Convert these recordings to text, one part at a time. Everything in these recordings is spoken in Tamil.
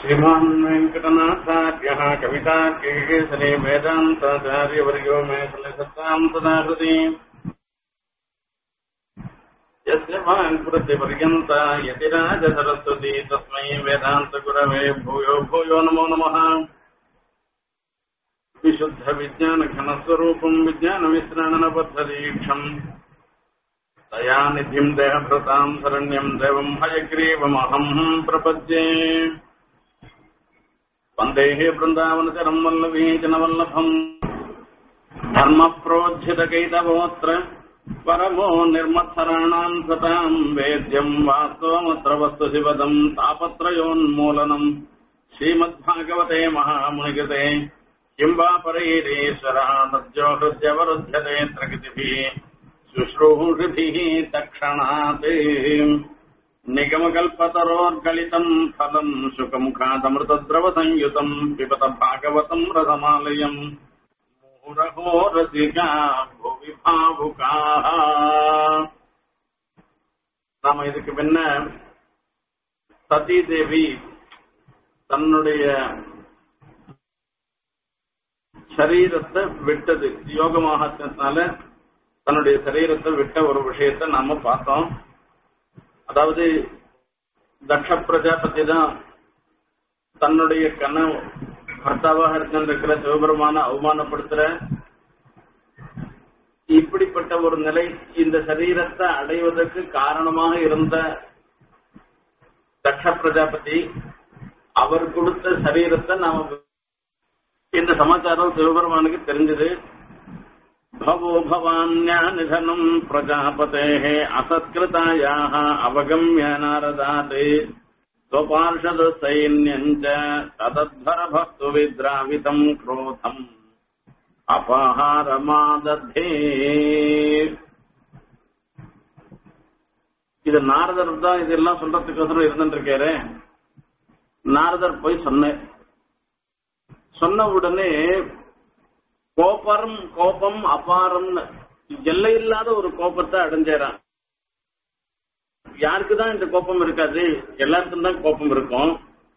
श्रीमान् वेङ्कटनाथार्यः कवितार्किकेसरे वेदान्ताचार्यवर्यो मे सन्निधत्ताम् सदा हृदि यस्य वाङ्कृतिपर्यन्ता यतिराजसरस्वती तस्मै वेदान्तगुरवे भूयो भूयो नमो नमः विशुद्धविज्ञानघनस्वरूपम् विज्ञानविश्राणनबद्धदीक्षम् दयानिधिम् देहभृताम् शरण्यम् देवम् हयग्रीवमहम् प्रपद्ये वन्देः वृन्दावनचरम् वल्लभीजनवल्लभम् धर्मप्रोज्झितकैतवोऽत्र परमो निर्मत्सराणाम् सताम् वेद्यम् वास्तवमत्र वस्तुशिवदम् तापत्रयोन्मूलनम् श्रीमद्भागवते महामुनिकृते किम् वा परैरीश्वरः सद्यो हृद्यवरुध्यते प्रकृतिभिः शुश्रूषिभिः तक्षणात् निगमकल्पतरोर्गलितम् फलम् शुकमुखादमृतद्रवसंयुतम् पिबत भागवतम् रथमालयम् मुहुरहो रसिका भुवि भावुकाः நாம இதுக்கு முன்ன சதி தேவி தன்னுடைய சரீரத்தை விட்டது யோகமாகத்தினால தன்னுடைய சரீரத்தை விட்ட ஒரு விஷயத்தை நாம பார்த்தோம் அதாவது தக்ஷ பிரஜாபதி தான் தன்னுடைய கனவு பர்த்தாவாக இருக்கின்ற சிவபெருமான அவமானப்படுத்துற இப்படிப்பட்ட ஒரு நிலை இந்த சரீரத்தை அடைவதற்கு காரணமாக இருந்த தக்ஷ பிரஜாபதி அவர் கொடுத்த சரீரத்தை நாம இந்த சமாச்சாரம் சிவபெருமானுக்கு தெரிஞ்சது भवो भवान्यानिधनम् प्रजापतेः असत्कृतायाः अवगम्य नारदात् स्वपार्षदसैन्यम् च तदध्वरभक्तु विद्रावितम् क्रोधम् அபஹாரமாதே இது நாரதர் தான் இதெல்லாம் சொல்றதுக்கோசரம் இருந்துருக்காரு நாரதர் போய் சொன்னார் சொன்ன உடனே கோபரம் கோபம் அபாரம் எல்லை இல்லாத ஒரு கோபத்தை அடைஞ்சாரான் யாருக்குதான் இந்த கோபம் இருக்காது எல்லாருக்கும் தான் கோபம் இருக்கும்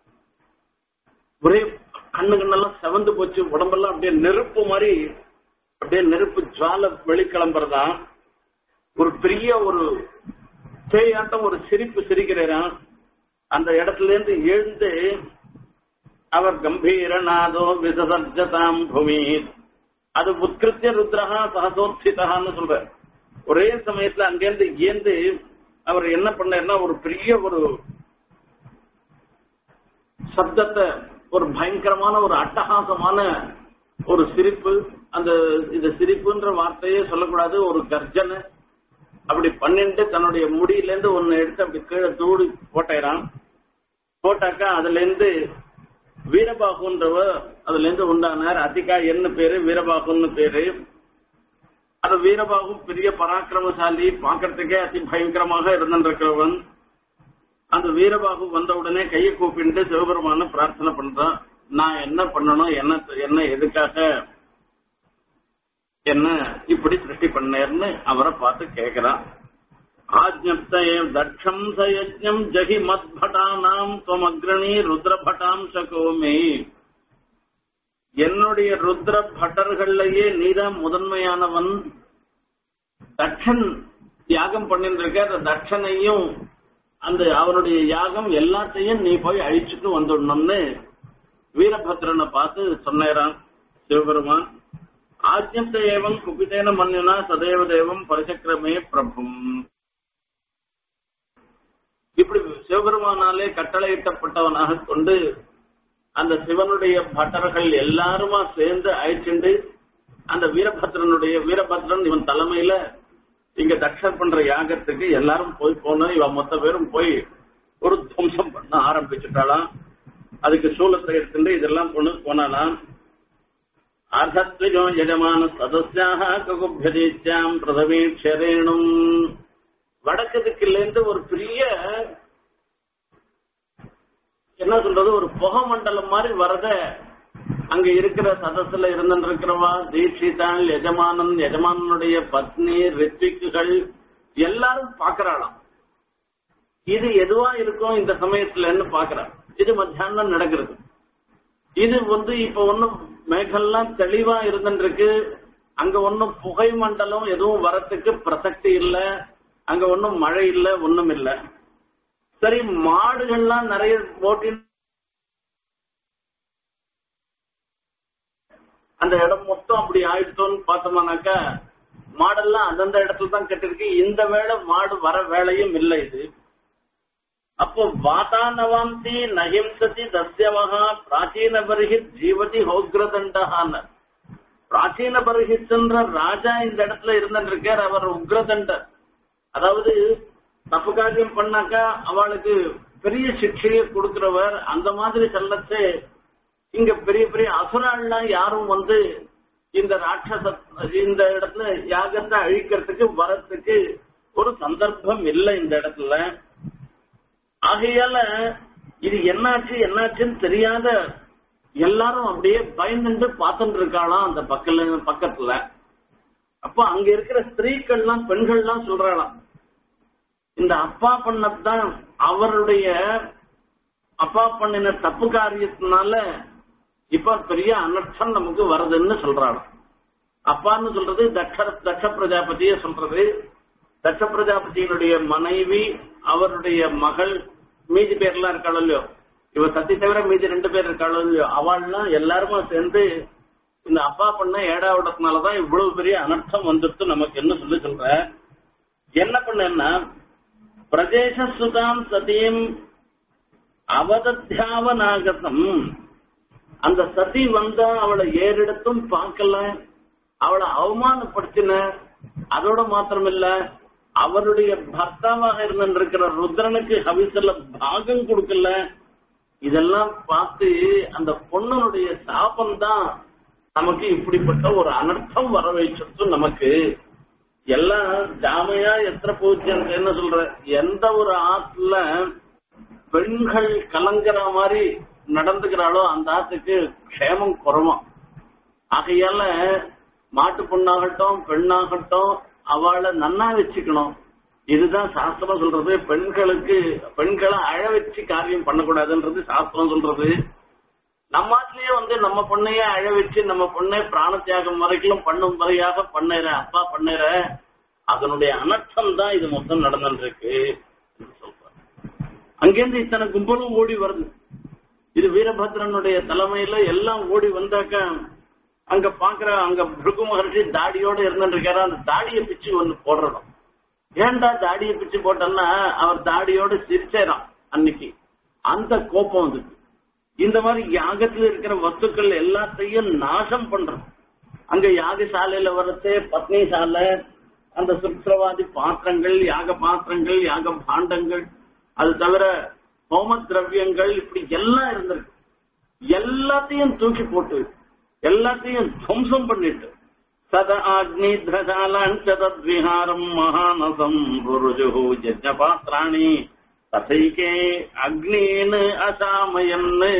ஒரே கண்ணு கண்ணெல்லாம் செவந்து போச்சு உடம்பெல்லாம் அப்படியே நெருப்பு மாதிரி அப்படியே நெருப்பு ஜுவால வெளிக்கிளம்புறதா ஒரு பெரிய ஒரு பேயாட்டம் ஒரு சிரிப்பு சிரிக்கிறாராம் அந்த இடத்துல இருந்து எழுந்து அவர் கம்பீரநாதோ விசசர்ஜதாம் பூமி அது உத்கிருத்திய ருத்ரஹா சகசோத்சிதான்னு சொல்ற ஒரே சமயத்துல அங்கிருந்து ஏந்து அவர் என்ன பண்ணார்னா ஒரு பெரிய ஒரு சப்தத்தை ஒரு பயங்கரமான ஒரு அட்டகாசமான ஒரு சிரிப்பு அந்த இந்த சிரிப்புன்ற வார்த்தையே சொல்லக்கூடாது ஒரு கர்ஜனை அப்படி பண்ணிட்டு தன்னுடைய முடியில இருந்து ஒன்னு எடுத்து அப்படி கீழே தூடி போட்டாராம் போட்டாக்கா அதுல இருந்து வீரபாகுன்றவ அதுல இருந்து உண்டானார் அதிகா என்ன பேரு வீரபாகுன்னு பேரு அது வீரபாகு பெரிய பராக்கிரமசாலி பாக்கிறதுக்கே அதி பயங்கரமாக இருந்திருக்கிறவன் அந்த வீரபாகு வந்த உடனே கையை கூப்பிட்டு சிவபெருமான பிரார்த்தனை பண்றான் நான் என்ன பண்ணணும் என்ன என்ன எதுக்காக என்ன இப்படி சிருஷ்டி பண்ணேர்னு அவரை பார்த்து கேக்குறான் ஆஜ்ஞப்தயே தட்சம் சயஜம் ஜகி மத்பட்டானாம் துவமக்ரணி ருத்ரபட்டாம் சகோமே என்னுடைய ருத்ர பட்டர்கள்லயே நீதான் முதன்மையானவன் தட்சன் யாகம் பண்ணிருக்க அந்த தட்சனையும் அந்த அவனுடைய யாகம் எல்லாத்தையும் நீ போய் அழிச்சுட்டு வந்துடணும்னு வீரபத்ரனை பார்த்து சொன்னேரான் சிவபெருமான் ஆஜ்யத்த ஏவம் குபிதேன மன்னினா சதேவ தேவம் பரிசக்கிரமே பிரபும் இப்படி சிவபெருமானாலே கட்டளையிட்டப்பட்டவனாக கொண்டு அந்த சிவனுடைய பட்டர்கள் எல்லாருமா சேர்ந்து அழிச்சுண்டு அந்த வீரபத்ரனுடைய வீரபத்ரன் இவன் தலைமையில இங்க தக்ஷர் பண்ற யாகத்துக்கு எல்லாரும் போய் போனோம் இவன் மொத்த பேரும் போய் ஒரு துவம்சம் பண்ண ஆரம்பிச்சுட்டாளாம் அதுக்கு சூலத்தை எடுத்துட்டு இதெல்லாம் பொண்ணு போனாலாம் அர்த்தத்விஜோ யஜமான சதஸ்யாக ககுபியதீச்சாம் பிரதமீட்சரேணும் வடக்கு திக்கிலேருந்து ஒரு பெரிய என்ன சொல்றது ஒரு புகை மண்டலம் மாதிரி வரத அங்க இருக்கிற சதஸ்ல இருந்திருக்கிறவா தீட்சிதான் எஜமானன் எஜமானனுடைய பத்னி ரித்விக்குகள் எல்லாரும் பாக்குறாளாம் இது எதுவா இருக்கும் இந்த சமயத்துலன்னு பாக்குறான் இது மத்தியானம் நடக்கிறது இது வந்து இப்ப ஒன்னும் மேகெல்லாம் தெளிவா இருந்துருக்கு அங்க ஒன்னும் புகை மண்டலம் எதுவும் வரத்துக்கு பிரசக்தி இல்ல அங்க ஒன்னும் மழை இல்ல ஒண்ணும் இல்ல சரி மாடுகள்லாம் நிறைய ஓட்டி அந்த இடம் மொத்தம் அப்படி ஆயிடுத்தோன்னு பார்த்தோம்னாக்கா மாடெல்லாம் அந்தந்த இடத்துல தான் கட்டிருக்கு இந்த வேளை மாடு வர வேலையும் இல்லை இது அப்போ வாதானவாந்தி நஹிம்சதி தஸ்யவகா பிராச்சீன பரிஹித் ஜீவதி ஹோக்ரதண்டஹான்னு பிராச்சீன பரிஹித்ன்ற ராஜா இந்த இடத்துல இருந்துருக்கார் அவர் உக்ரதண்டர் அதாவது தப்பு காரியம் பண்ணாக்கா அவளுக்கு பெரிய சிக்ஷையை கொடுக்கிறவர் அந்த மாதிரி செல்லச்சே இங்க பெரிய பெரிய அசுராள்லாம் யாரும் வந்து இந்த ராட்சச இந்த இடத்துல யாகத்தை அழிக்கிறதுக்கு வரத்துக்கு ஒரு சந்தர்ப்பம் இல்லை இந்த இடத்துல ஆகையால இது என்னாச்சு என்னாச்சுன்னு தெரியாத எல்லாரும் அப்படியே பயந்துட்டு பார்த்துட்டு இருக்காளாம் அந்த பக்கத்துல பக்கத்துல அப்ப அங்க இருக்கிற ஸ்திரீக்கள்லாம் பெண்கள்லாம் சொல்றாளாம் இந்த அப்பா பண்ணதான் அவருடைய அப்பா பண்ணின தப்பு காரியத்தினால இப்ப பெரிய அனர்த்தம் நமக்கு வருதுன்னு சொல்றாங்க அப்பான்னு சொல்றது தட்ச தட்ச பிரஜாபதிய சொல்றது தட்ச பிரஜாபதியினுடைய மனைவி அவருடைய மகள் மீதி பேர்லாம் இருக்காளோ இல்லையோ இவ சத்தி தவிர மீதி ரெண்டு பேர் இருக்காளோ இல்லையோ அவள்லாம் எல்லாருமே சேர்ந்து இந்த அப்பா பண்ண ஏடாவிடத்தினாலதான் இவ்வளவு பெரிய அனர்த்தம் வந்துட்டு நமக்கு என்ன சொல்லி சொல்ற என்ன பண்ணேன்னா பிரதேச சுதாம் சதியும் அவதத்தியாவனாகதம் அந்த சதி வந்தா அவளை ஏறிடத்தும் பார்க்கல அவளை அவமானப்படுத்தின அதோட மாத்திரமில்ல அவருடைய பர்த்தாவாக இருந்திருக்கிற ருத்ரனுக்கு ஹவிசல்ல பாகம் கொடுக்கல இதெல்லாம் பார்த்து அந்த பொண்ணனுடைய சாபம் தான் நமக்கு இப்படிப்பட்ட ஒரு அனர்த்தம் வர வைச்சிருச்சு நமக்கு எல்லாம் ஜாமையா எத்திர பூஜ்யம் என்ன சொல்ற எந்த ஒரு ஆத்துல பெண்கள் கலங்குற மாதிரி நடந்துக்கிறாளோ அந்த ஆத்துக்கு க்ஷேமம் குறமா ஆகையால மாட்டு பொண்ணாகட்டும் பெண்ணாகட்டும் அவளை நன்னா வச்சுக்கணும் இதுதான் சாஸ்திரம் சொல்றது பெண்களுக்கு பெண்களை அழ வச்சு காரியம் பண்ணக்கூடாதுன்றது சாஸ்திரம் சொல்றது நம்ம ஆத்துலயே வந்து நம்ம பொண்ணையே அழ வச்சு நம்ம பொண்ணை பிராண தியாகம் வரைக்கும் பண்ணும் முறையாக பண்ணுற அப்பா பண்ணுற அதனுடைய அனர்த்தம் தான் இது மொத்தம் நடந்துருக்கு சொல்றாங்க அங்கேருந்து இத்தனை கும்பலும் ஓடி வருது இது வீரபத்ரனுடைய தலைமையில எல்லாம் ஓடி வந்தாக்க அங்க பாக்குற அங்க பிருகு மகர்ஷி தாடியோட இருந்துருக்காரு அந்த தாடியை பிச்சு ஒண்ணு போடுறோம் ஏன்டா தாடியை பிச்சு போட்டோம்னா அவர் தாடியோட சிரிச்சேரான் அன்னைக்கு அந்த கோபம் வந்துச்சு இந்த மாதிரி யாகத்துல இருக்கிற வஸ்துக்கள் எல்லாத்தையும் நாசம் பண்றோம் அங்க யாகசாலையில வரத்தே பத்னி சாலை அந்த சுத்திரவாதி பாத்திரங்கள் யாக பாத்திரங்கள் யாக பாண்டங்கள் அது தவிர ஹோம திரவியங்கள் இப்படி எல்லாம் இருந்திருக்கு எல்லாத்தையும் தூக்கி போட்டு எல்லாத்தையும் துவம்சம் பண்ணிட்டு சத அக்னி தத்விஹாரம் மகானசம் புருஜு யஜ்ஞ பாத்திராணி தசைக்கே அக்னின்னு அசாமயன்னு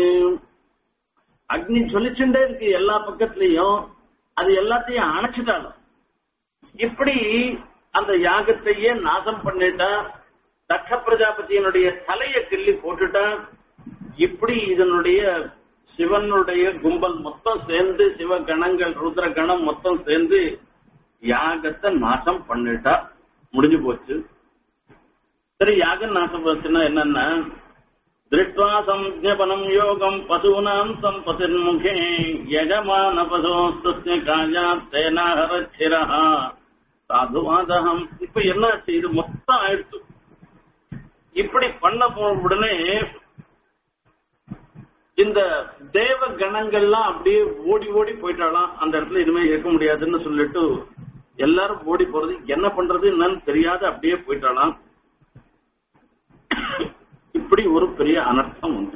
அக்னி சொல்லிச்சுட்டே இருக்கு எல்லா பக்கத்துலயும் அது எல்லாத்தையும் அணைச்சிட்டாலும் இப்படி அந்த யாகத்தையே நாசம் பண்ணிட்டா தட்ச பிரஜாபதியினுடைய தலையை கிள்ளி போட்டுட்டா இப்படி இதனுடைய சிவனுடைய கும்பல் மொத்தம் சேர்ந்து சிவ கணங்கள் ருத்ர கணம் மொத்தம் சேர்ந்து யாகத்தை நாசம் பண்ணிட்டா முடிஞ்சு போச்சு சரி யாகம் நாசம் போச்சுன்னா என்னன்னா திருஷ்டுவா சம்ஜபனம் யோகம் பசூனாம் சம்பதிர்முகே யஜமான பசோஸ்தஸ்ய காயா தேனாஹரச்சிரஹா சாதுவாதகம் இப்ப என்னாச்சு இது மொத்தம் ஆயிடுச்சு இப்படி பண்ண போன உடனே இந்த தேவ கணங்கள்லாம் அப்படியே ஓடி ஓடி போயிட்டாலாம் அந்த இடத்துல இனிமே இருக்க முடியாதுன்னு சொல்லிட்டு எல்லாரும் ஓடி போறது என்ன பண்றது என்னன்னு தெரியாத அப்படியே போயிட்டாலாம் இப்படி ஒரு பெரிய அனர்த்தம் உண்டு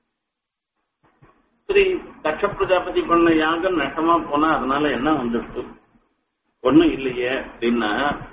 சரி தட்ச பிரஜாபதி பண்ண யாகம் நட்டமா போனா அதனால என்ன வந்துடுச்சு ஒண்ணும் இல்லையே அப்படின்னா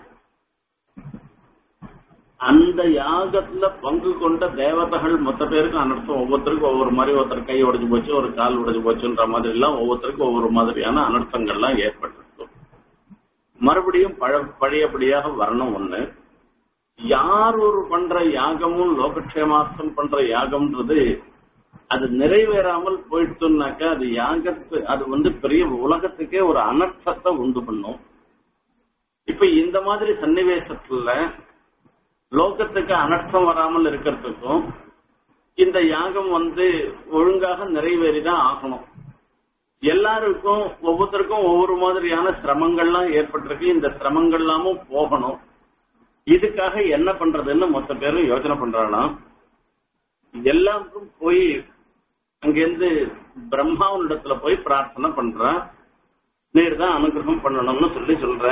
அந்த யாகத்துல பங்கு கொண்ட தேவதைகள் மொத்த பேருக்கும் அனர்த்தம் ஒவ்வொருத்தருக்கும் ஒவ்வொரு மாதிரி ஒருத்தர் கை உடைஞ்சு போச்சு ஒரு கால் உடைஞ்சு போச்சுன்ற மாதிரி எல்லாம் ஒவ்வொருத்தருக்கும் ஒவ்வொரு மாதிரியான அனர்த்தங்கள்லாம் ஏற்பட்டிருக்கும் மறுபடியும் பழ பழையபடியாக வரணும் ஒண்ணு யார் ஒரு பண்ற யாகமும் லோகக்ஷேமார்த்தம் பண்ற யாகம்ன்றது அது நிறைவேறாமல் போயிடுச்சுனாக்கா அது யாகத்து அது வந்து பெரிய உலகத்துக்கே ஒரு அனர்த்தத்தை உண்டு பண்ணும் இப்ப இந்த மாதிரி சன்னிவேசத்துல லோகத்துக்கு அனர்த்தம் வராமல் இருக்கிறதுக்கும் இந்த யாகம் வந்து ஒழுங்காக நிறைவேறிதான் ஆகணும் எல்லாருக்கும் ஒவ்வொருத்தருக்கும் ஒவ்வொரு மாதிரியான சிரமங்கள்லாம் ஏற்பட்டிருக்கு இந்த சிரமங்கள் எல்லாமும் போகணும் இதுக்காக என்ன பண்றதுன்னு மொத்த பேரும் யோசனை பண்றாங்களாம் எல்லாருக்கும் போய் அங்கிருந்து பிரம்மாவனிடத்துல போய் பிரார்த்தனை பண்ற நீர் தான் அனுகிரகம் பண்ணணும்னு சொல்லி சொல்ற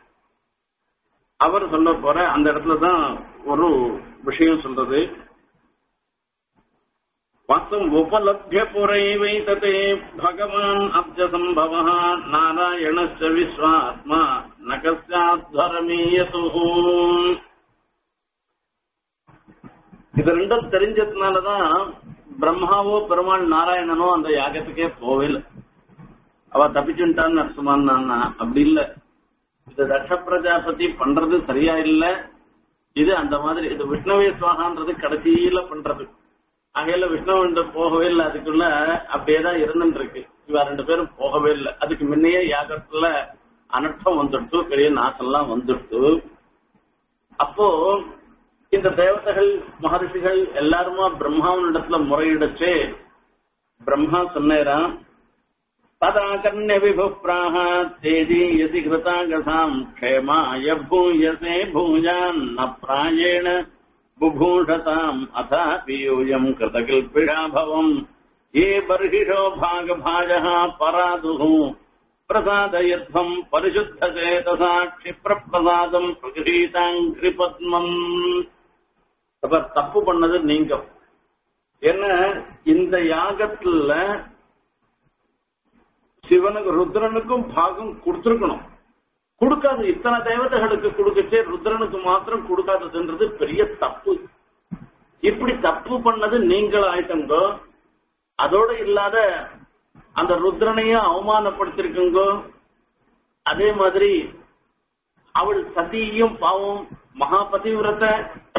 அவர் சொல்ல போற அந்த இடத்துல தான் ஒரு விஷயம் சொல்றது வாஸ்தவம் உபலப்ய புரைவைதே பகவான் அப்ஜ சம்பவ நாராயணஸ்ய விஸ்வாத்மா நகஸ்யாத்வரமீயது இது ரெண்டும் தெரிஞ்சதுனாலதான் பிரம்மாவோ பெருமாள் நாராயணனோ அந்த யாகத்துக்கே போகல அவ தப்பிச்சுட்டான்னு அர்த்தமானா அப்படி இல்ல இது தட்ச பிரஜாபதி பண்றது சரியா இல்ல இது அந்த மாதிரி இது விஷ்ணவே சுவாகான்றது கடைசியில பண்றது ஆகையில விஷ்ணு போகவே இல்லை அதுக்குள்ள அப்படியேதான் இருந்துட்டு இருக்கு இவ ரெண்டு பேரும் போகவே இல்லை அதுக்கு முன்னையே யாகத்துல அனர்த்தம் வந்துடுத்து பெரிய நாசம்லாம் வந்துடுத்து அப்போ இந்த தேவதைகள் மகர்ஷிகள் எல்லாருமா பிரம்மாவின் இடத்துல முறையிடச்சு பிரம்மா சொன்னேராம் ததாகர்ணிய விபுப்ராக தேஜீயசி கிருதாகசாம் க்ஷேமாய பூயசே பூஜான் ந பிராயேண बुभूषताम् अथापि यूयम् कृतकिल्पिषाभवम् ये बर्हिषो भागभाजः परादुः प्रसादयध्वम् परिशुद्धचेतसा क्षिप्रप्रसादम् பிரகிருதாங்கிரிபத்மம் அப்ப தப்பு பண்ணது நீங்க என்ன இந்த யாகத்துல சிவனுக்கு ருத்ரனுக்கும் பாகம் கொடுத்திருக்கணும் கொடுக்காது இத்தனை தேவதைகளுக்கு கொடுக்கச்சே ருத்ரனுக்கு மாத்திரம் கொடுக்காததுன்றது பெரிய தப்பு இப்படி தப்பு பண்ணது நீங்கள் ஆயிட்டங்கோ அதோட இல்லாத அந்த ருத்ரனையும் அவமானப்படுத்திருக்குங்கோ அதே மாதிரி அவள் சதியும் பாவம் மகாபதிவிரத்தை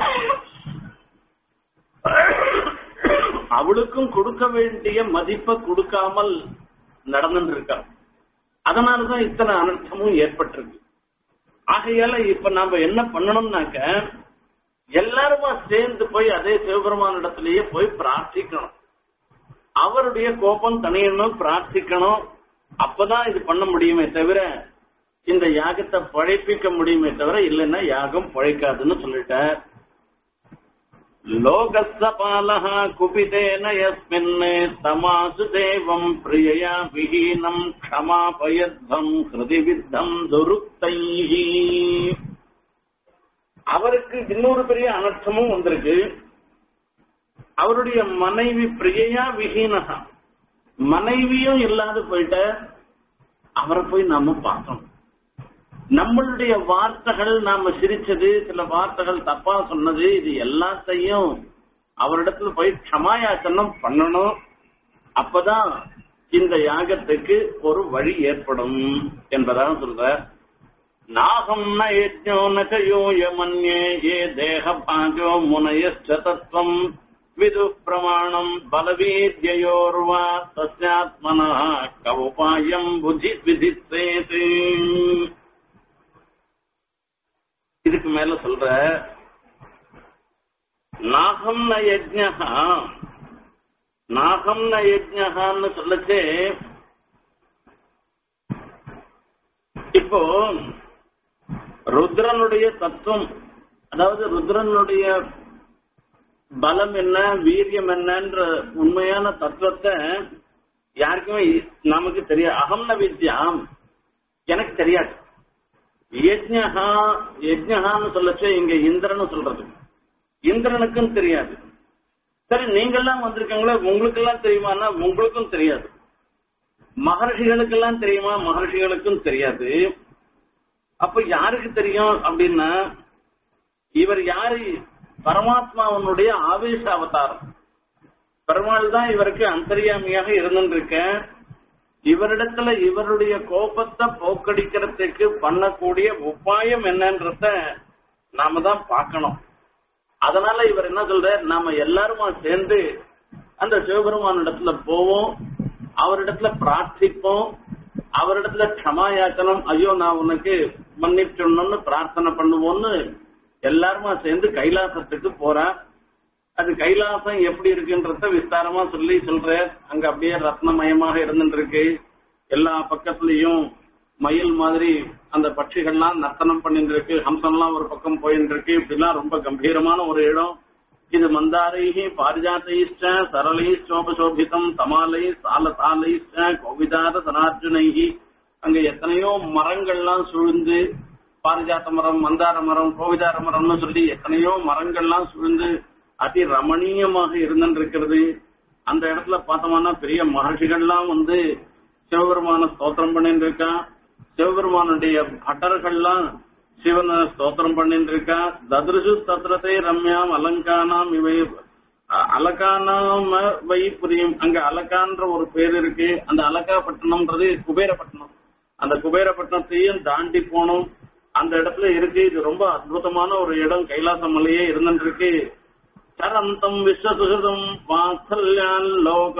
அவளுக்கும் கொடுக்க வேண்டிய மதிப்பை கொடுக்காமல் நடந்துட்டு இருக்கா அதனாலதான் இத்தனை அனர்த்தமும் ஏற்பட்டிருக்கு ஆகையால இப்ப நாம என்ன பண்ணணும்னாக்க எல்லாருமா சேர்ந்து போய் அதே சிவபெருமான இடத்திலேயே போய் பிரார்த்திக்கணும் அவருடைய கோபம் தனியணும் பிரார்த்திக்கணும் அப்பதான் இது பண்ண முடியுமே தவிர இந்த யாகத்தை பழைப்பிக்க முடியுமே தவிர இல்லைன்னா யாகம் பழைக்காதுன்னு சொல்லிட்டார் लोकस्सपालः कुपितेन यस्मिन् तमासु देवम् प्रियया विहीनम् क्षमापयध्वम् ஹிருதி வித்தம் துருக்தைः அவருக்கு இன்னொரு பெரிய அனர்த்தமும் வந்திருக்கு அவருடைய மனைவி பிரியையா விஹீனகா மனைவியும் இல்லாத போயிட்ட அவரை போய் நாம பார்த்தோம் நம்மளுடைய வார்த்தைகள் நாம சிரிச்சது சில வார்த்தைகள் தப்பா சொன்னது இது எல்லாத்தையும் அவரிடத்துல போய் க்ஷமாயாசனம் பண்ணணும் அப்பதான் இந்த யாகத்துக்கு ஒரு வழி ஏற்படும் என்பதாக சொல்ற நாகம் ந யஜ்ஞோ நயோய மன்யே ஏ தேக பாஜோ முனயச்ச தத்துவம் விது பிரமாணம் பலவீத்யோர்வா தஸ்யாத்மன கவுபாயம் புதி விதித்தேது இதுக்கு மேல சொல்ற நாகம் ந யஜ்ஞா நாகம் ந யஜ்ஞான்னு சொல்லச்சே இப்போ ருத்ரனுடைய தத்துவம் அதாவது ருத்ரனுடைய பலம் என்ன வீரியம் என்னன்ற உண்மையான தத்துவத்தை யாருக்குமே நமக்கு தெரியாது அகம் ந வித்யாம் எனக்கு தெரியாது யஜ்ஞா யஜ்ஞகான்னு சொல்லச்சு இங்க இந்திரன்னு சொல்றது இந்திரனுக்கும் தெரியாது சரி நீங்கெல்லாம் வந்திருக்கீங்களே உங்களுக்கு எல்லாம் தெரியுமான்னா உங்களுக்கும் தெரியாது மகர்ஷிகளுக்கெல்லாம் தெரியுமா மகர்ஷிகளுக்கும் தெரியாது அப்ப யாருக்கு தெரியும் அப்படின்னா இவர் யாரு பரமாத்மாவனுடைய ஆவேச அவதாரம் பெருமாள் தான் இவருக்கு அந்தரியாமியாக இருந்துருக்க இவரிடத்துல இவருடைய கோபத்தை போக்கடிக்கிறதுக்கு பண்ணக்கூடிய உபாயம் என்னன்றத நாம தான் பார்க்கணும் அதனால இவர் என்ன சொல்ற நாம எல்லாருமா சேர்ந்து அந்த சிவபெருமான் இடத்துல போவோம் அவரிடத்துல பிரார்த்திப்போம் அவரிடத்துல க்ஷமாயாச்சனம் ஐயோ நான் உனக்கு மன்னிச்சிடணும்னு பிரார்த்தனை பண்ணுவோம்னு எல்லாருமா சேர்ந்து கைலாசத்துக்கு போறேன் அது கைலாசம் எப்படி இருக்குன்றத விஸ்தாரமா சொல்லி சொல்ற அங்க அப்படியே ரத்னமயமாக இருந்துட்டு இருக்கு எல்லா பக்கத்துலயும் மயில் மாதிரி அந்த பட்சிகள்லாம் நர்த்தனம் பண்ணிட்டு இருக்கு ஹம்சம்லாம் ஒரு பக்கம் போயிட்டு இருக்கு இப்படிலாம் ரொம்ப கம்பீரமான ஒரு இடம் இது மந்தாரைஹி பாரிஜாத்தைஷ்ட சரளைச்சோபசோபிதம் தமாலை சால சாலைஷ்ட கோவிதார சனார்ஜுனைஹி அங்க எத்தனையோ மரங்கள்லாம் சூழ்ந்து பாரிஜாத்த மரம் மந்தார மரம் கோவிதார மரம்னு சொல்லி எத்தனையோ மரங்கள்லாம் சூழ்ந்து அதி ரமணீயமாக இருந்திருக்கிறது அந்த இடத்துல பார்த்தோம்னா பெரிய மகர்ஷிகள்லாம் வந்து சிவபெருமான ஸ்தோத்திரம் பண்ணிட்டு இருக்கா சிவபெருமானுடைய பட்டர்கள்லாம் சிவனை ஸ்தோத்திரம் பண்ணிட்டு இருக்கா தத்ருஷு தத்ரத்தை ரம்யாம் அலங்கானாம் இவை அலகானாம வை புரியும் அங்க அலகான்ற ஒரு பேர் இருக்கு அந்த அலகாப்பட்டினம்ன்றது குபேரப்பட்டினம் அந்த குபேரப்பட்டினத்தையும் தாண்டி போனோம் அந்த இடத்துல இருக்கு இது ரொம்ப அற்புதமான ஒரு இடம் கைலாச மலையே இருந்துட்டு இருக்கு சரந்தம் விஸ்வசுகிருதம் வாத்சல்யான்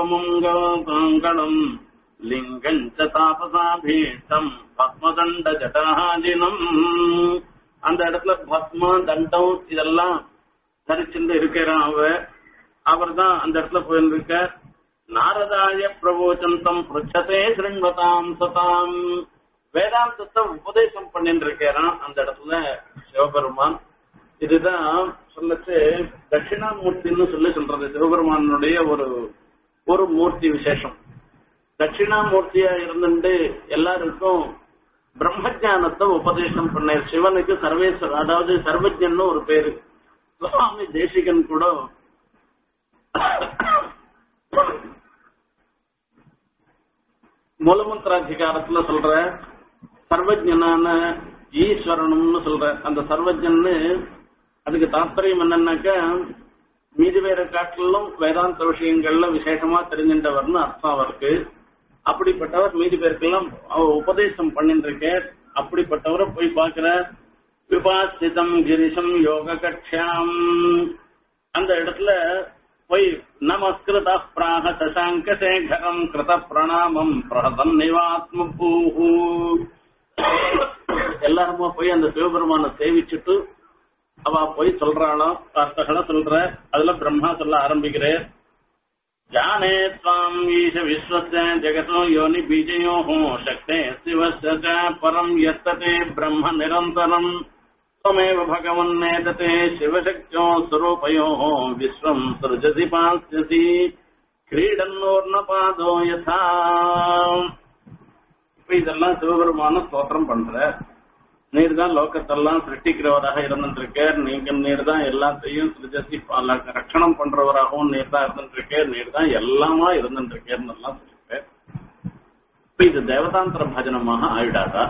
லோகமங்கலம் லிங்கஞ்ச தாபசாபீஷ்டம் பத்மதண்ட ஜட்டாஜினம் அந்த இடத்துல பத்ம தண்டம் இதெல்லாம் தரிச்சுட்டு இருக்கிறான் அவ அவர் தான் அந்த இடத்துல போயிருக்க நாரதாய பிரவோச்சந்தம் புருஷத்தே சிருண்வதாம் சதாம் வேதாந்தத்தை உபதேசம் பண்ணிட்டு இருக்கிறான் அந்த இடத்துல சிவபெருமான் இதுதான் சொல்லச்சு தட்சிணாமூர்த்தின்னு சொல்லி சொல்றது சிவபெருமானுடைய ஒரு ஒரு மூர்த்தி விசேஷம் தட்சிணாமூர்த்தியா இருந்துட்டு எல்லாருக்கும் பிரம்மஜானத்தை உபதேசம் பண்ண சிவனுக்கு சர்வேஸ்வர அதாவது சர்வஜன்னு ஒரு பேரு சுவாமி தேசிகன் கூட மூலமந்திராதிகாரத்துல சொல்ற சர்வஜனான ஈஸ்வரனும்னு சொல்ற அந்த சர்வஜன்னு அதுக்கு தாற்பயம் என்னன்னாக்கா மீதி வேற காட்டிலும் வேதாந்த விஷயங்கள்ல விசேஷமா தெரிஞ்சின்றவர்னு அர்த்தம் அவருக்கு அப்படிப்பட்டவர் மீதி பேருக்கெல்லாம் அவர் உபதேசம் பண்ணிட்டு இருக்கார் அப்படிப்பட்டவரை போய் பார்க்கிற விபாசிதம் கிரிசம் யோக கட்சியாம் அந்த இடத்துல போய் நமஸ்கிருத பிராக சசாங்க சேகரம் கிருத பிரணாமம் பிரகதம் நிவாத்ம பூஹு எல்லாருமா போய் அந்த சிவபெருமான சேவிச்சுட்டு அவ போய் சொல்றாளாம் வார்த்தைகளை சொல்ற அதுல பிரம்மா சொல்ல ஆரம்பிக்கிறேன் जाने त्वाम् ईश विश्वस्य जगतो योनि बीजयोः शक्ते शिवस्य च परम् यत्तते ब्रह्म निरन्तरम् त्वमेव भगवन्नेतते शिवशक्त्यो स्वरूपयोः विश्वम् सृजसि पास्यसि क्रीडन्नोर्णपादो यथा இப்ப இதெல்லாம் சிவபெருமான ஸ்தோத்திரம் பண்ற நீர் தான் லோகத்தெல்லாம் சிருஷ்டிக்கிறவராக இருந்துருக்கார் நீங்க நீர் தான் எல்லாத்தையும் சிருஜசி ரட்சணம் பண்றவராகவும் நீர் தான் இருந்துருக்கார் நீர் தான் எல்லாமா இருந்துருக்கேன்னு எல்லாம் சொல்லிருக்கார் இப்ப இது தேவதாந்திர பஜனமாக ஆயிடாதா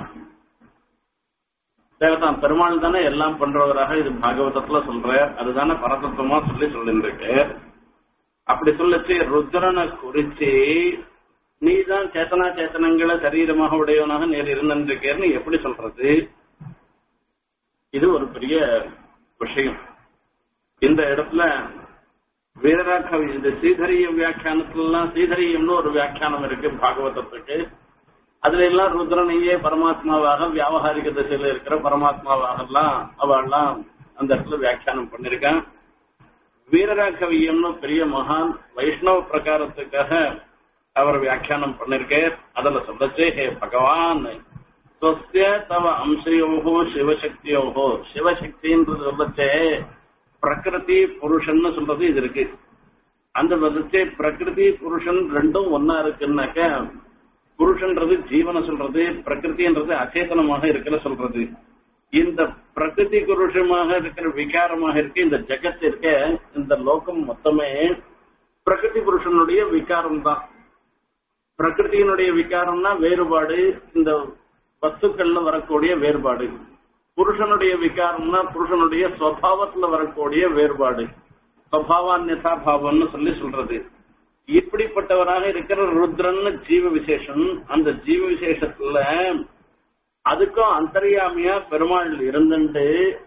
தேவதான் பெருமாள் தானே எல்லாம் பண்றவராக இது பாகவதத்துல சொல்ற அதுதானே பரதத்துவமா சொல்லி சொல்லிருக்கு அப்படி சொல்லச்சு ருத்ரனை குறிச்சு நீ தான் சேத்தனா சேத்தனங்களை சரீரமாக உடையவனாக நேர் இருந்திருக்கேன்னு எப்படி சொல்றது இது ஒரு பெரிய விஷயம் இந்த இடத்துல வீரராக இந்த சீதரிய வியாக்கியானத்துலாம் சீதரியம்னு ஒரு வியாக்கியானம் இருக்கு பாகவதத்துக்கு அதுல எல்லாம் ருத்ரனையே பரமாத்மாவாக வியாபகாரிக திசையில இருக்கிற பரமாத்மாவாக எல்லாம் அவெல்லாம் அந்த இடத்துல வியாக்கியானம் பண்ணிருக்கான் வீரராகவியம்னு பெரிய மகான் வைஷ்ணவ பிரகாரத்துக்காக அவர் வியாக்கியானம் பண்ணிருக்கார் அதுல சொல்லச்சே ஹே பகவான் ஸ்வஸ்ய தவ அம்சயோகோ சிவசக்தியோகோ சிவசக்தின்றது சொல்லச்சே பிரகிருதி புருஷன்னு சொல்றது இது இருக்கு அந்த வதச்சே பிரகிருதி புருஷன் ரெண்டும் ஒன்னா இருக்குன்னாக்க புருஷன்றது ஜீவனை சொல்றது பிரகிருதின்றது அச்சேதனமாக இருக்கிற சொல்றது இந்த பிரகிருதி புருஷமாக இருக்கிற விகாரமாக இருக்கு இந்த ஜெகத் இருக்க இந்த லோகம் மொத்தமே பிரகிருதி புருஷனுடைய விகாரம் தான் பிரகிருதியினுடைய விகாரம்னா வேறுபாடு இந்த வஸ்துக்கள்ல வரக்கூடிய வேறுபாடு புருஷனுடைய விகாரம்னா புருஷனுடைய சுவாவத்துல வரக்கூடிய வேறுபாடு சுவாவான்யதா பாவம்னு சொல்லி சொல்றது இப்படிப்பட்டவராக இருக்கிற ருத்ரன் ஜீவ விசேஷம் அந்த ஜீவ விசேஷத்துல அதுக்கும் அந்தரியாமியா பெருமாள் இருந்துட்டு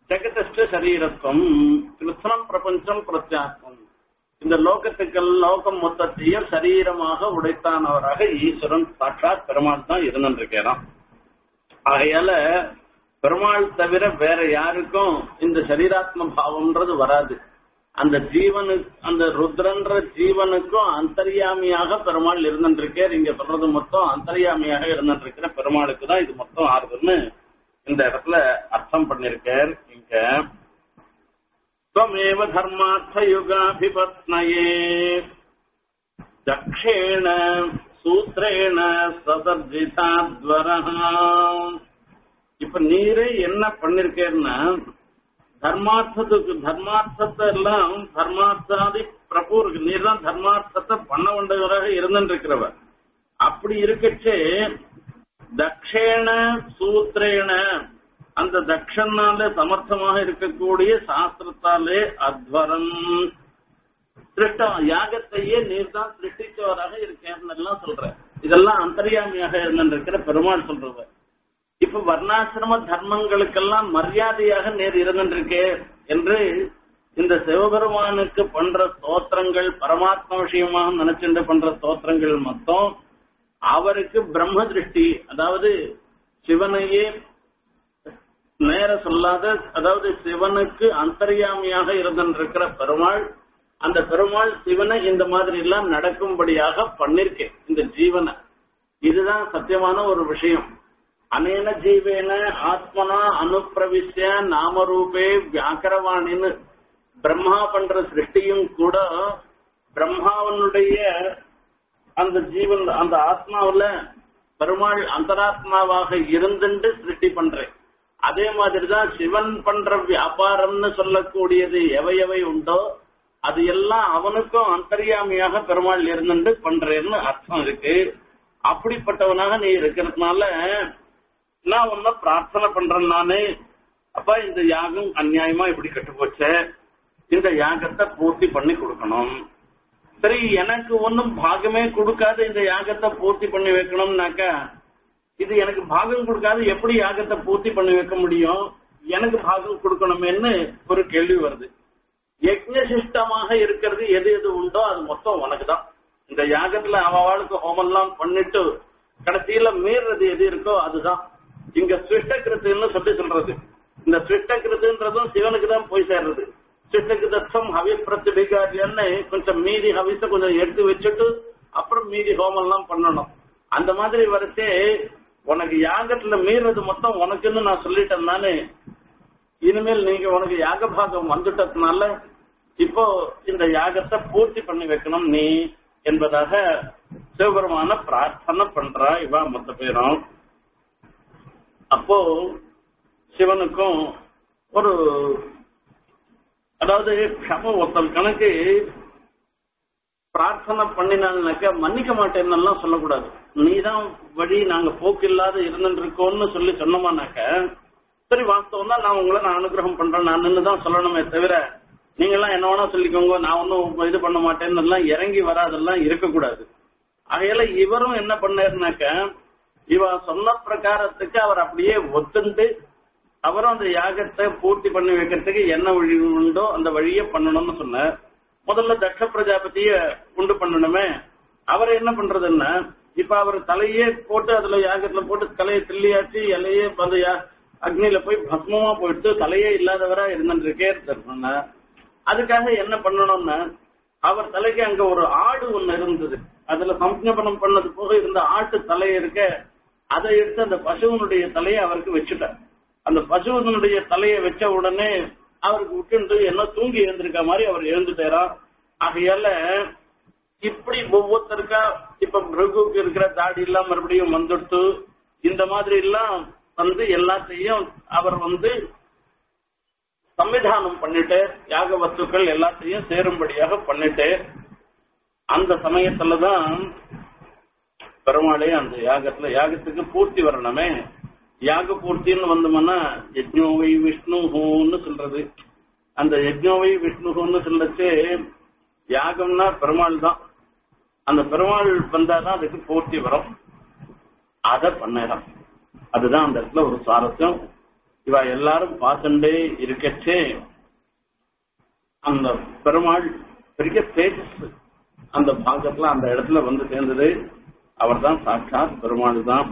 ஜெகதஷ்ட சரீரத்துவம் கிருஷ்ணம் பிரபஞ்சம் பிரத்யாத்மம் இந்த லோகத்துக்கள் லோகம் மொத்தத்தையும் சரீரமாக உடைத்தானவராக ஈஸ்வரன் சாட்சாத் பெருமாள் தான் இருந்துருக்கிறான் ஆகையால பெருமாள் தவிர வேற யாருக்கும் இந்த சரீராத்ம பாவம்ன்றது வராது அந்த ஜீவனுக்கு அந்த ருத்ரன்ற ஜீவனுக்கும் அந்தர்யாமியாக பெருமாள் இருந்துருக்கார் இங்க சொல்றது மொத்தம் அந்தர்யாமியாக இருந்துருக்கிற பெருமாளுக்கு தான் இது மொத்தம் ஆறுதுன்னு இந்த இடத்துல அர்த்தம் பண்ணிருக்கார் இங்க त्वमेव धर्मार्थयुगाभिपत्नये दक्षेण சூத்திரேன சதர்ஜிதாத்வரஹ இப்ப நீரே என்ன பண்ணிருக்கேன்னா தர்மார்த்தத்துக்கு தர்மார்த்தத்தை எல்லாம் தர்மார்த்தாதி பிரபு இருக்கு நீர் தான் தர்மார்த்தத்தை பண்ண வேண்டியவராக இருந்துட்டு இருக்கிறவர் அப்படி இருக்கச்சே தக்ஷேன சூத்திரேன அந்த தக்ஷனால சமர்த்தமாக இருக்கக்கூடிய சாஸ்திரத்தாலே அத்வரம் சிருஷ்டம் யாகத்தையே நீர் தான் சிருஷ்டிச்சவராக இருக்கேன்னு எல்லாம் சொல்ற இதெல்லாம் அந்தர்யாமியாக இருந்திருக்கிற பெருமாள் சொல்றது இப்ப வர்ணாசிரம தர்மங்களுக்கெல்லாம் மரியாதையாக நேர் இருந்திருக்கே என்று இந்த சிவபெருமானுக்கு பண்ற ஸ்தோத்திரங்கள் பரமாத்ம விஷயமாக நினைச்சுட்டு பண்ற ஸ்தோத்திரங்கள் மொத்தம் அவருக்கு பிரம்ம திருஷ்டி அதாவது சிவனையே நேர சொல்லாத அதாவது சிவனுக்கு அந்தர்யாமியாக இருந்திருக்கிற பெருமாள் அந்த பெருமாள் சிவனை இந்த மாதிரி எல்லாம் நடக்கும்படியாக பண்ணிருக்கேன் இந்த ஜீவனை இதுதான் சத்தியமான ஒரு விஷயம் அனேன ஜீவேன ஆத்மனா அனுப்பிரவிஷ்ய நாமரூபே வியாக்கரவாணின்னு பிரம்மா பண்ற சிருஷ்டியும் கூட பிரம்மாவனுடைய அந்த ஜீவன் அந்த ஆத்மாவுல பெருமாள் அந்தராத்மாவாக இருந்துட்டு சிருஷ்டி பண்றேன் அதே மாதிரிதான் சிவன் பண்ற வியாபாரம்னு சொல்லக்கூடியது எவை எவை உண்டோ அது எல்லாம் அவனுக்கும் அந்தரியாமியாக பெருமாள் இருந்துட்டு பண்றேன்னு அர்த்தம் இருக்கு அப்படிப்பட்டவனாக நீ இருக்கிறதுனால நான் உன்ன பிரார்த்தனை பண்றேன் நானு அப்ப இந்த யாகம் அநியாயமா இப்படி கட்டு போச்ச இந்த யாகத்தை பூர்த்தி பண்ணி கொடுக்கணும் சரி எனக்கு ஒன்னும் பாகமே கொடுக்காத இந்த யாகத்தை பூர்த்தி பண்ணி வைக்கணும்னாக்கா இது எனக்கு பாகம் கொடுக்காத எப்படி யாகத்தை பூர்த்தி பண்ணி வைக்க முடியும் எனக்கு பாகம் கொடுக்கணுமேன்னு ஒரு கேள்வி வருது யஜ்னசிஷ்டமாக இருக்கிறது எது எது உண்டோ அது மொத்தம் உனக்கு தான் இந்த யாகத்துல அவளுக்கு ஹோமம்லாம் பண்ணிட்டு கடைசியில மீறது எது இருக்கோ அதுதான் இங்க சிருஷ்டகிருத்துன்னு சொல்லி சொல்றது இந்த சிருஷ்டகிருத்துன்றதும் சிவனுக்கு தான் போய் சேர்றது சிருஷ்டகிருத்தம் ஹவி பிரதிபிகாரியன்னு கொஞ்சம் மீதி ஹவிச கொஞ்சம் எடுத்து வச்சுட்டு அப்புறம் மீதி ஹோமம் எல்லாம் பண்ணணும் அந்த மாதிரி வரைச்சே உனக்கு யாகத்துல மீறது மொத்தம் உனக்குன்னு நான் சொல்லிட்டேன் நானே இனிமேல் நீங்க உனக்கு யாக பாகம் வந்துட்டதுனால இப்போ இந்த யாகத்தை பூர்த்தி பண்ணி வைக்கணும் நீ என்பதாக சிவபெருமான பிரார்த்தனை பண்றா இவா மொத்த பேரும் அப்போ சிவனுக்கும் ஒரு அதாவது க்ஷம ஒருத்தன் கணக்கு பிரார்த்தனை பண்ணினால்னாக்க மன்னிக்க மாட்டேன்னு சொல்லக்கூடாது நீதான் வழி நாங்க போக்கு இல்லாத இருந்துட்டு இருக்கோம்னு சொல்லி சொன்னோமானாக்க சரி வாஸ்தவம் தான் நான் உங்களை நான் அனுகிரகம் பண்றேன் நான் தான் சொல்லணுமே தவிர நீங்க எல்லாம் என்ன வேணா சொல்லிக்கோங்க நான் ஒன்னும் இது பண்ண மாட்டேன்னு எல்லாம் இறங்கி வராதெல்லாம் இருக்கக்கூடாது ஆகையால இவரும் என்ன பண்ணாருனாக்க இவ சொன்ன பிரகாரத்துக்கு அவர் அப்படியே ஒத்துண்டு அவரும் அந்த யாகத்தை பூர்த்தி பண்ணி வைக்கிறதுக்கு என்ன வழி உண்டோ அந்த வழியை பண்ணணும்னு சொன்னார் முதல்ல தட்ச பிரஜாபதிய உண்டு பண்ணணுமே அவர் என்ன பண்றதுன்னா இப்ப அவர் தலையே போட்டு அதுல யாகத்துல போட்டு தலையை தில்லியாச்சு இலையே அந்த அக்னியில போய் பஸ்மமா போயிட்டு தலையே இல்லாதவரா இருந்துருக்கே சொன்னார் அதுக்காக என்ன பண்ணணும்னா அவர் தலைக்கு அங்க ஒரு ஆடு ஒண்ணு இருந்தது அதுல சம்ஜபனம் பண்ணது போக இருந்த ஆட்டு தலை இருக்க அதை எடுத்து அந்த பசுவனுடைய தலையை அவருக்கு வச்சுட்டார் அந்த பசுவனுடைய தலையை வச்ச உடனே அவருக்கு விட்டு என்ன தூங்கி எழுந்திருக்க மாதிரி அவர் எழுந்துட்டாரா ஆகையால இப்படி ஒவ்வொருத்தருக்கா இப்ப பிருகுக்கு இருக்கிற தாடி எல்லாம் மறுபடியும் வந்துடுத்து இந்த மாதிரி எல்லாம் வந்து எல்லாத்தையும் அவர் வந்து சம்விதானம் பண்ணிட்டு யாக வஸ்துக்கள் எல்லாத்தையும் சேரும்படியாக பண்ணிட்டு அந்த சமயத்துலதான் பெருமாளே அந்த யாகத்துல யாகத்துக்கு பூர்த்தி வரணுமே யாக பூர்த்தின்னு வந்தோம்னா யஜ்னோவை விஷ்ணுன்னு சொல்றது அந்த யஜ்னோவை விஷ்ணுன்னு சொல்லச்சு யாகம்னா பெருமாள் தான் அந்த பெருமாள் வந்தாதான் அதுக்கு பூர்த்தி வரும் அத பண்ணலாம் அதுதான் அந்த இடத்துல ஒரு சுவாரஸ்யம் இவ எல்லாரும் பார்த்துட்டே இருக்கச்சே அந்த பெருமாள் பெரிய தேஜஸ் அந்த பாகத்துல அந்த இடத்துல வந்து சேர்ந்தது அவர் தான் சாட்சாத் பெருமாள் தான்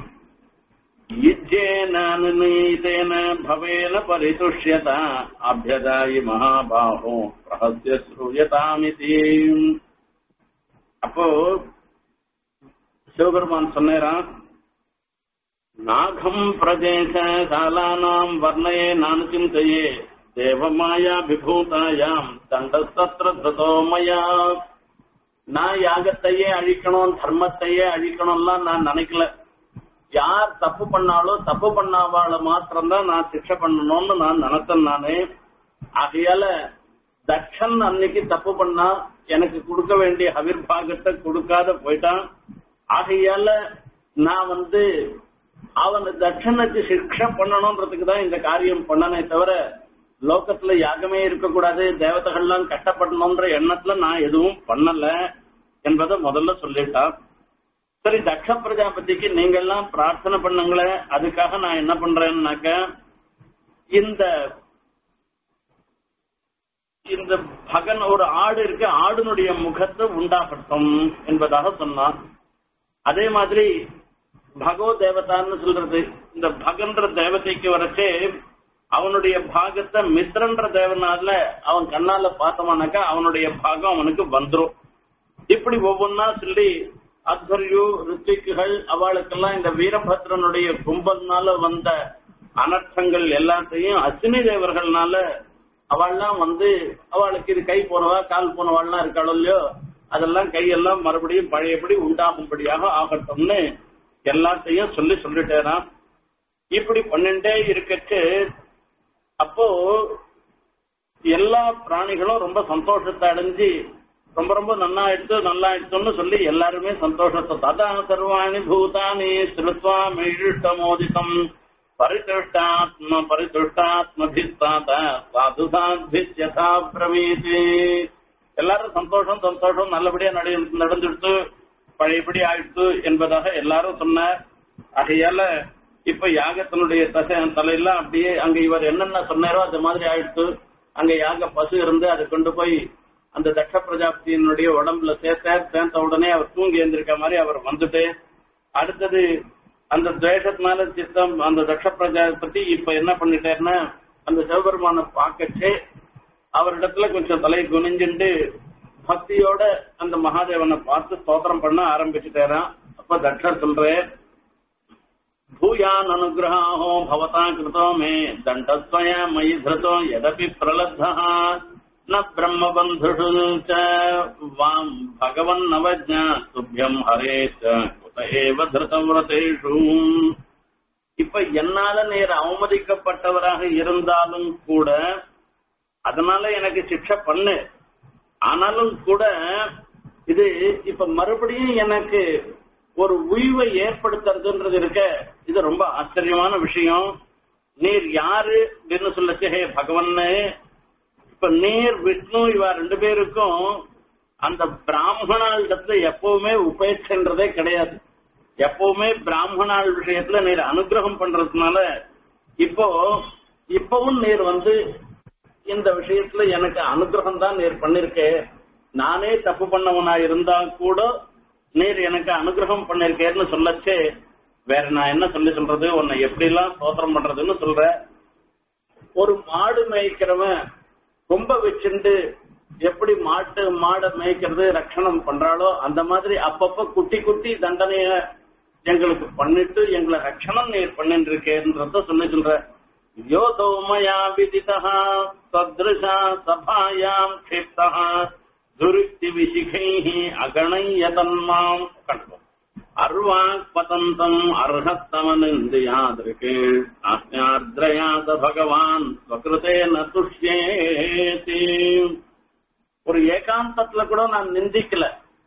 யுஜேன பவேன பரிதுஷ்யத அபியதாயி மகாபாஹோ ரகசிய ஸ்ரூயதாமிதி அப்போ சிவபெருமான் சொன்னேரான் நாகம் பிரதேச காலானாம் வர்ணயே நான் சிந்தையே தேவமாயா விபூதாயாம் தண்டஸ்தத்ர திருதோமயா நான் யாகத்தையே அழிக்கணும் தர்மத்தையே அழிக்கணும்லாம் நான் நினைக்கல யார் தப்பு பண்ணாலும் தப்பு பண்ணாவாள மாத்திரம்தான் நான் சிக்ஷை பண்ணணும்னு நான் நினைத்தேன் நானு ஆகையால தட்சன் அன்னைக்கு தப்பு பண்ணா எனக்கு கொடுக்க வேண்டிய அவிர்வாகத்தை கொடுக்காத போயிட்டான் ஆகையால நான் வந்து அவன் தட்சனுக்கு சிக்ஷை பண்ணணும்ன்றதுக்கு தான் இந்த காரியம் பண்ணனே தவிர லோகத்துல யாகமே இருக்கக்கூடாது தேவதைகள்லாம் கட்டப்படணும்ன்ற எண்ணத்துல நான் எதுவும் பண்ணல என்பதை முதல்ல சொல்லிட்டான் சரி தக்ஷ பிரஜாபதிக்கு நீங்க எல்லாம் பிரார்த்தனை பண்ணுங்களே அதுக்காக நான் என்ன பண்றேன்னாக்க இந்த இந்த பகன் ஒரு ஆடு இருக்கு ஆடுனுடைய முகத்தை உண்டாகட்டும் என்பதாக சொன்னான் அதே மாதிரி பகவ தேவதான்னு சொல்றது இந்த பகன்ற தேவதைக்கு வரச்சே அவனுடைய பாகத்தை மித்ரன்ற தேவனால அவன் கண்ணால பார்த்தமானாக்கா அவனுடைய பாகம் அவனுக்கு வந்துரும் இப்படி ஒவ்வொன்னா சொல்லி அத்வர்யு ரித்திக்குகள் அவளுக்கெல்லாம் இந்த வீரபத்ரனுடைய கும்பல்னால வந்த அனர்த்தங்கள் எல்லாத்தையும் அஸ்வினி தேவர்கள்னால அவள்லாம் வந்து அவளுக்கு இது கை போனவா கால் போனவாள்லாம் இருக்காளோ இல்லையோ அதெல்லாம் கையெல்லாம் மறுபடியும் பழையபடி உண்டாகும்படியாக ஆகட்டும்னு எல்லாத்தையும் சொல்லி சொல்லிட்டேரான் இப்படி பண்ணிட்டே இருக்கச்சு அப்போ எல்லா பிராணிகளும் ரொம்ப சந்தோஷத்தை அடைஞ்சு ரொம்ப ரொம்ப நன்னா ஆயிடுச்சு நல்லா ஆயிடுச்சுன்னு சொல்லி எல்லாருமே சந்தோஷத்தை ததா சர்வாணி பூதானி ஸ்ருத்வா மீழிஷ்டமோதிதம் பரிதுஷ்டாத்ம பரிதுஷ்டாத்மபிஸ்தாத சாதுதாத்பித்யதா பிரவீதி எல்லாரும் சந்தோஷம் சந்தோஷம் நல்லபடியா நட நடந்துடுத்து பழையபடி ஆயிடுச்சு என்பதாக எல்லாரும் சொன்னார் ஆகையால இப்ப யாகத்தினுடைய தசை தலையெல்லாம் அப்படியே அங்க இவர் என்னென்ன சொன்னாரோ அது மாதிரி ஆயிடுச்சு அங்க யாக பசு இருந்து அதை கொண்டு போய் அந்த தட்ச பிரஜாபதியினுடைய உடம்புல சேர்த்த சேர்த்த உடனே அவர் தூங்கி எழுந்திருக்க மாதிரி அவர் வந்துட்டு அடுத்தது அந்த துவேஷத்தினால சித்தம் அந்த தட்ச பிரஜாபதி இப்ப என்ன பண்ணிட்டாருன்னா அந்த சிவபெருமான பார்க்கச்சே அவரிடத்துல கொஞ்சம் தலை குனிஞ்சுண்டு பக்தியோட அந்த மகாதேவனை பார்த்து ஸ்தோத்திரம் பண்ண ஆரம்பிச்சுட்டாராம் அப்ப தட்சர் சொல்றேன் भूयान् अनुग्रहो भवता कृतो मे दण्डस्वया मयि धृतो यदपि प्रलब्धः न ब्रह्मबन्धुषु च वाम् भगवन्नवज्ञा तुभ्यम् हरे च कुत एव धृतव्रतेषु இப்ப என்னால நேர் அவமதிக்கப்பட்டவராக இருந்தாலும் கூட அதனால எனக்கு சிக்ஷை பண்ணு ஆனாலும் கூட இது இப்ப மறுபடியும் எனக்கு ஒரு உய்வை ஏற்படுத்துறதுன்றது இருக்க இது ரொம்ப ஆச்சரியமான விஷயம் நீர் யாரு அப்படின்னு சொல்லச்சு ஹே பகவன்னு இப்ப நீர் விஷ்ணு இவ ரெண்டு பேருக்கும் அந்த பிராமணாளிடத்துல எப்பவுமே உபேட்சன்றதே கிடையாது எப்பவுமே பிராமணாள் விஷயத்துல நீர் அனுகிரகம் பண்றதுனால இப்போ இப்பவும் நீர் வந்து இந்த விஷயத்துல எனக்கு அனுகிரகம் தான் நீர் பண்ணிருக்கே நானே தப்பு பண்ணவனா இருந்தா கூட நீர் எனக்கு அனுகிரகம் பண்ணிருக்கேன்னு சொல்லச்சே வேற நான் என்ன சொல்லி சொல்றது உன்னை எப்படி எல்லாம் சோதனம் பண்றதுன்னு சொல்ற ஒரு மாடு மேய்க்கிறவன் ரொம்ப வச்சுண்டு எப்படி மாட்டு மாடை மேய்க்கிறது ரட்சணம் பண்றாளோ அந்த மாதிரி அப்பப்ப குட்டி குட்டி தண்டனைய எங்களுக்கு பண்ணிட்டு எங்களை ரட்சணம் நீர் பண்ணிட்டு இருக்கேன்றத சொல்லி சொல்ற யோதோ மயா விதிதா சத்ருஷா சபாயாம் க்ஷிப்தா துருக்தி விசிகைः அகணயதன்மாம் கண்டோம் அர்வாக் பதந்தம் அர்ஹத்தமனிந்தியாதிருக்கு ஆஸ்யார்திரயாத பகவான் ஸ்வகிருதேன துஷ்யேதி ஒரு ஏகாந்தத்துல கூட நான் நிந்திக்கல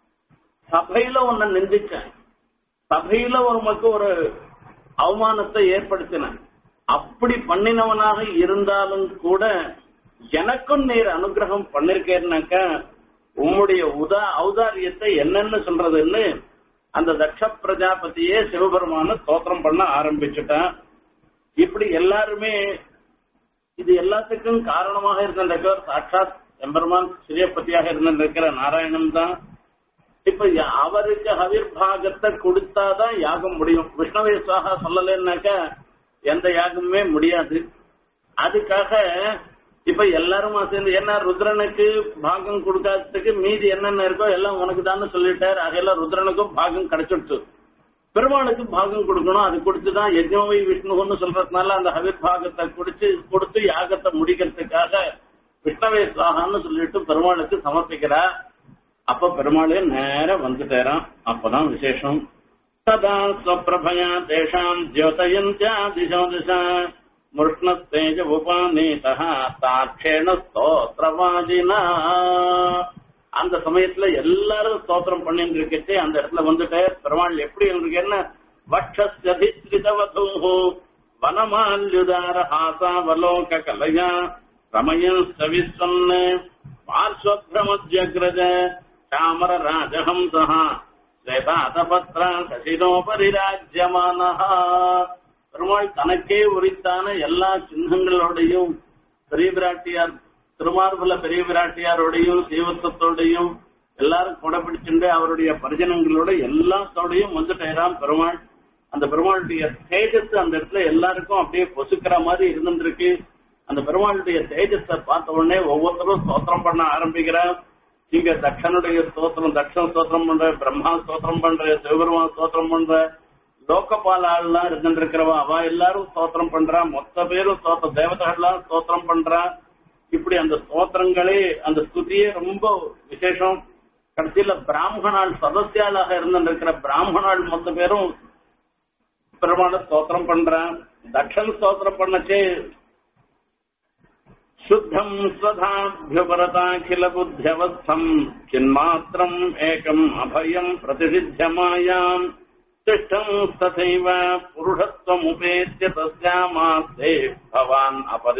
சபையில உன்னை நிந்திச்சேன் சபையில உனக்கு ஒரு அவமானத்தை ஏற்படுத்தினேன் அப்படி பண்ணினவனாக இருந்தாலும் கூட எனக்கும் நீர் அனுகிரகம் பண்ணிருக்கேன்னாக்க உம்முடைய உதா ஔதாரியத்தை என்னன்னு சொல்றதுன்னு அந்த தக்ஷ பிரஜாபதியே சிவபெருமான ஸ்தோத்திரம் பண்ண ஆரம்பிச்சுட்டான் இப்படி எல்லாருமே இது எல்லாத்துக்கும் காரணமாக இருந்திருக்கிறவர் சாட்சாத் எம்பெருமான் சிறியப்பதியாக இருந்திருக்கிற நாராயணன் தான் இப்ப ய- அவருக்கு ஹவிர்பாகத்தை கொடுத்தாதான் யாகம் முடியும் விஷ்ணவே சுவாகா சொல்லலைன்னாக்கா எந்த யாகமுமே முடியாது அதுக்காக இப்ப எல்லாரும் சேர்ந்து என்ன ருத்ரனுக்கு பாகம் கொடுக்காததுக்கு மீதி என்னென்ன இருக்கோ எல்லாம் உனக்கு தான் சொல்லிட்டார் அதையெல்லாம் ருத்ரனுக்கும் பாகம் கிடைச்சிடுச்சு பெருமாளுக்கு பாகம் கொடுக்கணும் அது கொடுத்துதான் யஜ்னோவை விஷ்ணுன்னு சொல்றதுனால அந்த ஹவிர் பாகத்தை குடிச்சு கொடுத்து யாகத்தை முடிக்கிறதுக்காக விஷ்ணவே சுவாகான்னு சொல்லிட்டு பெருமாளுக்கு சமர்ப்பிக்கிறா அப்ப பெருமாளே நேர வந்துட்டாராம் அப்பதான் விசேஷம் ததா ஸ்வப்பிரபயா தேஷாம் ஜோதயந்தியா திசோ திசா முஷ்ணஸ்தேஜ உபாநீதா சாட்சேண ஸ்தோத்திரவாதினா அந்த சமயத்துல எல்லாரும் ஸ்தோத்திரம் பண்ணிட்டு இருக்கச்சே அந்த இடத்துல வந்துட்டு பெருமாள் எப்படி இருந்திருக்கேன்னு வட்சஸ்யதிஸ்ரிதவதூ வனமால்யுதார ஹாசாவலோக கலையா ரமயன் சவிஸ்வன் பார்ஸ்வக்ரமஜ்யக்ரஜ சாமர ராஜஹம்சः ஸ்வேதாதபத்ரா சசினோபரி ராஜ்யமானः பெருமாள் தனக்கே உரித்தான எல்லா சின்னங்களோடையும் பெரிய பிராட்டியார் திருமார்புல பெரிய பிராட்டியாரோடையும் சீவத்தத்தோடையும் எல்லாரும் கொடை பிடிச்சுண்டு அவருடைய பரிஜனங்களோட எல்லாத்தோடையும் வந்துட்டேராம் பெருமாள் அந்த பெருமாளுடைய தேஜஸ் அந்த இடத்துல எல்லாருக்கும் அப்படியே பொசுக்கிற மாதிரி இருந்துருக்கு அந்த பெருமாளுடைய தேஜஸை பார்த்த உடனே ஒவ்வொருத்தரும் ஸ்தோத்திரம் பண்ண ஆரம்பிக்கிறார் இங்க தட்சனுடைய ஸ்தோத்திரம் தட்சன் ஸ்தோத்திரம் பண்ற பிரம்மா ஸ்தோத்திரம் பண்ற சிவபெருமான் ஸ்தோத்திரம் பண்ற லோகபால ஆள்லாம் இருந்துருக்கிறவா அவ எல்லாரும் ஸ்தோத்திரம் பண்றா மொத்த பேரும் ஸ்தோத்திர தேவதைகள்லாம் ஸ்தோத்திரம் பண்றா இப்படி அந்த ஸ்தோத்திரங்களே அந்த ஸ்துதியே ரொம்ப விசேஷம் கடைசியில பிராமணால் சதசியாளாக இருந்திருக்கிற பிராமணால் மொத்த பேரும் பெருமான ஸ்தோத்திரம் பண்றான் தட்சன் ஸ்தோத்திரம் பண்ணச்சே சுத்தம் ஸ்வதாபியுபரதாகில புத்தியவஸ்தம் சின்மாத்திரம் ஏகம் அபயம் பிரதிஷித்திய மாயாம் திஷ்டம் ததைவ புருஷத்வமுபேத்திய தஸ்யாமாஸ்தே பவான்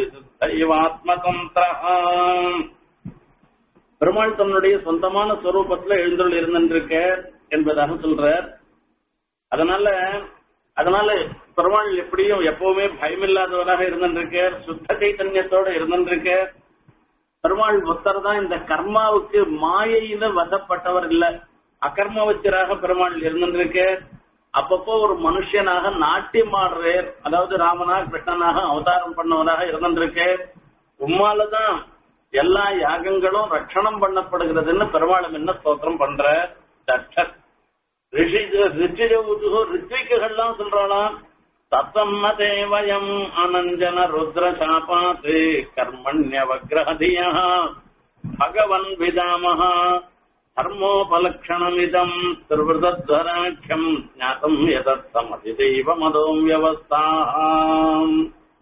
அபரிசுத்தைவாத்மதந்திரஹாம் பெருமாள் தன்னுடைய சொந்தமான ஸ்வரூபத்துல எழுந்துள்ள இருந்திருக்க என்பதாக சொல்றார் அதனால அதனால பெருமாள் எப்படியும் எப்பவுமே பயமில்லாதவராக இருந்திருக்கார் சுத்த சைத்தன்யத்தோட இருந்திருக்கார் பெருமாள் புத்தர் தான் இந்த கர்மாவுக்கு மாயையில வதப்பட்டவர் இல்ல அகர்மவச்சராக பெருமாள் இருந்திருக்கார் அப்பப்போ ஒரு மனுஷனாக நாட்டியம் ஆடுறார் அதாவது ராமனா கிருஷ்ணனாக அவதாரம் பண்ணவராக இருந்திருக்கார் உம்மாலதான் எல்லா யாகங்களும் ரட்சணம் பண்ணப்படுகிறதுன்னு பெருமாளும் என்ன ஸ்தோத்திரம் பண்ற தட்சர் ரிஷி ரிச்சிஜவுதுகு ரித்விக்குகள்லாம் சொல்றாளாம் தத்தம்மதே வயம் அனஞ்சன ருத்ர சாபாத்து கர்மண்யவக்ரஹதியா பகவன் விதாமஹ தர்மோபலக்ஷணமிதம் திருவிருதத்வராட்சம் ஞாதம் யதத்தமதி தெய்வமதோம் வியவஸ்தாம்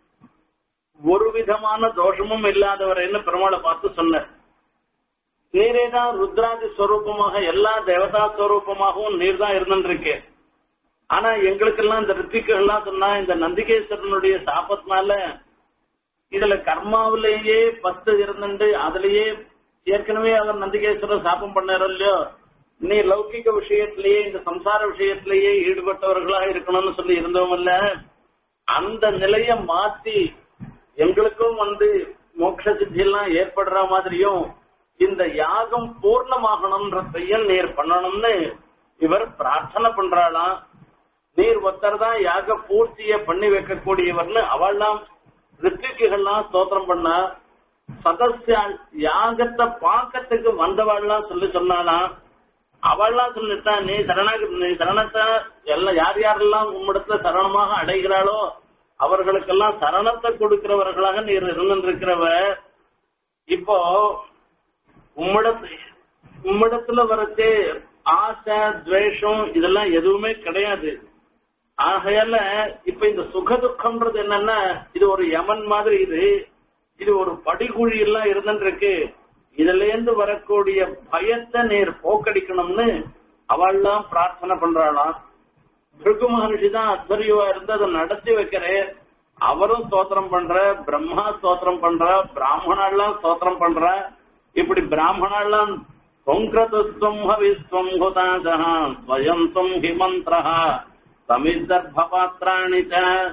ஒரு விதமான தோஷமும் இல்லாதவரைன்னு பெருமாளை பார்த்து சொன்னார் நீரேதான் ருத்ராதி ஸ்வரூபமாக எல்லா தேவதா ஸ்வரூபமாகவும் நீர் தான் இருந்துருக்கு ஆனா எங்களுக்கெல்லாம் இந்த ரித்திகள்லாம் சொன்னா இந்த நந்திகேஸ்வரனுடைய சாபத்தினால இதுல கர்மாவிலேயே பத்து இருந்துட்டு அதுலயே ஏற்கனவே அவர் நந்திகேஸ்வரர் சாபம் பண்ணாரோ இல்லையோ நீ லௌகிக விஷயத்திலேயே இந்த சம்சார விஷயத்திலேயே ஈடுபட்டவர்களாக இருக்கணும்னு சொல்லி இருந்தோம் இல்ல அந்த நிலைய மாத்தி எங்களுக்கும் வந்து மோட்ச சித்தி எல்லாம் ஏற்படுற மாதிரியும் இந்த யாகம் பூர்ணமாகணும்ன்றதையும் நீர் பண்ணணும்னு இவர் பிரார்த்தனை பண்றாளாம் நீர் ஒருத்தர் தான் யாக பூர்த்திய பண்ணி வைக்கக்கூடியவர்னு அவள்லாம் ரித்திக்குகள்லாம் ஸ்தோத்திரம் பண்ணா சதஸ்யால் யாகத்தை பார்க்கறதுக்கு வந்தவாள்லாம் சொல்லி சொன்னாலாம் அவள்லாம் சொல்லிட்டா நீ சரணாக நீ சரணத்தை எல்லாம் யார் யாரெல்லாம் உம்மிடத்துல சரணமாக அடைகிறாளோ அவர்களுக்கெல்லாம் சரணத்தை கொடுக்கிறவர்களாக நீர் இருந்திருக்கிறவ இப்போ உம்மிடத்து உம்மிடத்துல வரச்சே ஆசை துவேஷம் இதெல்லாம் எதுவுமே கிடையாது ஆகையால இப்ப இந்த சுக துக்கம்ன்றது என்னன்னா இது ஒரு யமன் மாதிரி இது இது ஒரு படிகுழி எல்லாம் இருந்துருக்கு இதுல இருந்து வரக்கூடிய பயத்தை நீர் போக்கடிக்கணும்னு அவள்லாம் பிரார்த்தனை பண்றாளாம் பிருகு மகர்ஷி தான் அத்வரியுவா இருந்து அதை நடத்தி வைக்கிறேன் அவரும் ஸ்தோத்திரம் பண்ற பிரம்மா ஸ்தோத்திரம் பண்ற பிராமணாலாம் ஸ்தோத்திரம் பண்ற இப்படி பிராமணாலாம் தொங்கிரதுஸ்வம் ஹவிஸ்வம் ஹுதாஜா ஸ்வயம் துவம் ஹிமந்திரா சமிதர்பபாத்ராணி ச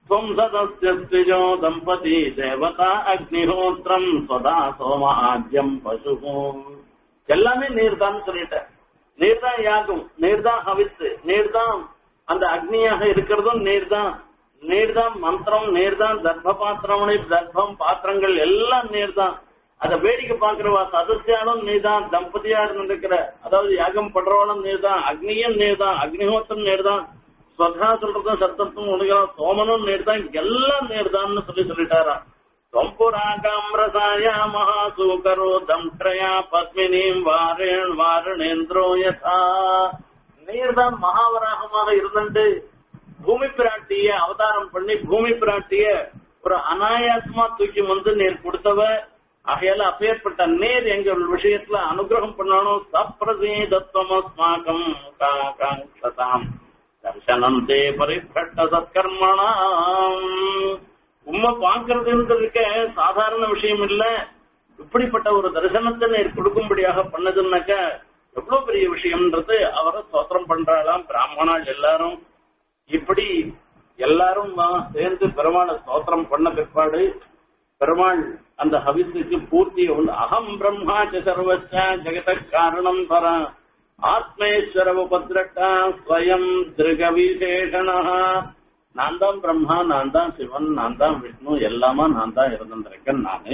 त्वं सदस्य द्विजो दम्पती देवता அக்னிஹோத்திரம் சதா சோம ஆஜ்யம் பசு எல்லாமே நீர்தான் சொல்லிட்ட நீர்தான் யாகம் நீர்தான் ஹவித்து நீர்தான் அந்த அக்னியாக இருக்கிறதும் நீர்தான் நீர்தான் மந்திரம் நீர்தான் தர்ப்ப பாத்திரமணி தர்ப்பம் பாத்திரங்கள் எல்லாம் நீர்தான் அத வேடிக்கை பாக்குறவா சதசியாலும் நீதான் தம்பதியா இருந்திருக்கிற அதாவது யாகம் பண்றவளும் நீர்தான் அக்னியும் நீர்தான் அக்னிஹோத்திரம் நீர்தான் ஸ்வதா சொல்றதும் சத்தத்தும் உனக்கெல்லாம் சோமனும் நேர்தான் எல்லாம் நேர்தான்னு சொல்லி சொல்லிட்டாராம் தொம்புராகாமிரசாயா மகாசூகரோ தம்ட்ரயா பத்மினிம் வாரேன் வாரணேந்திரோ யதா நீர்தான் மகாவராகமாக இருந்துட்டு பூமி பிராட்டிய அவதாரம் பண்ணி பூமி பிராட்டிய ஒரு அனாயாசமா தூக்கி வந்து நேர் கொடுத்தவ ஆகையால அப்பேற்பட்ட நேர் எங்கள் விஷயத்துல அனுகிரகம் பண்ணணும் சப்ரசீதத்வமஸ்மாகம் காங்காங்ஷதாம் தர்சனம் தே பரிபட்ட சத்கர்மணாம் உண்மை பாக்குறதுன்றதுக்க சாதாரண விஷயம் இல்ல இப்படிப்பட்ட ஒரு தரிசனத்தை நேர் கொடுக்கும்படியாக பண்ணதுன்னாக்க எவ்வளவு பெரிய விஷயம்ன்றது அவரை ஸ்தோத்திரம் பண்றாளாம் பிராமணால் எல்லாரும் இப்படி எல்லாரும் சேர்ந்து பெருமாளை ஸ்தோத்திரம் பண்ண பிற்பாடு பெருமாள் அந்த ஹவிஸுக்கு பூர்த்தி உண்டு அகம் பிரம்மா சர்வச்ச ஜெகத காரணம் பர ஆத்மேஸ்வர உபதிரட்டா ஸ்வயம் திருக விசேஷணா நான் தான் பிரம்மா நான் தான் சிவன் நான் தான் விஷ்ணு எல்லாமா நான் தான் இருந்திருக்கேன் நானு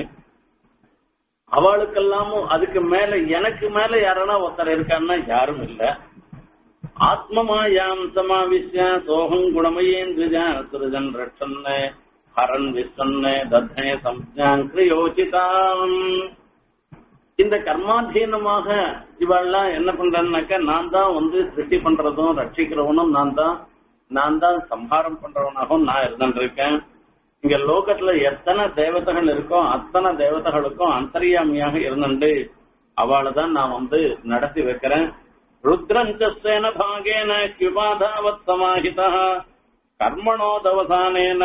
அவளுக்கெல்லாமும் அதுக்கு மேல எனக்கு மேல யாரனா ஒருத்தர் இருக்கான்னா யாரும் இல்ல ஆத்மமாயாம் சமாவிஷ்ய சோகம் குணமயேந்திரஜா சுரஜன் ரட்சன்ன ஹரன் விஸ்வன்ன தத்தே சம்ஜாங்கிரியோசிதாம் இந்த கர்மாதீனமாக இவெல்லாம் என்ன பண்றேன்னாக்க நான் தான் வந்து சிருஷ்டி பண்றதும் ரட்சிக்கிறவனும் நான் தான் நான் தான் சம்ஹாரம் பண்றவனாகவும் நான் இருந்துருக்கேன் இங்க லோகத்துல எத்தனை தேவதைகள் இருக்கோ அத்தனை தேவதைகளுக்கும் அந்தரியாமியாக இருந்துட்டு அவளை தான் நான் வந்து நடத்தி வைக்கிறேன் ருத்ரஞ்சசேன பாகேன கியுபாதாவத் சமாஹிதா கர்மணோ தவசானேன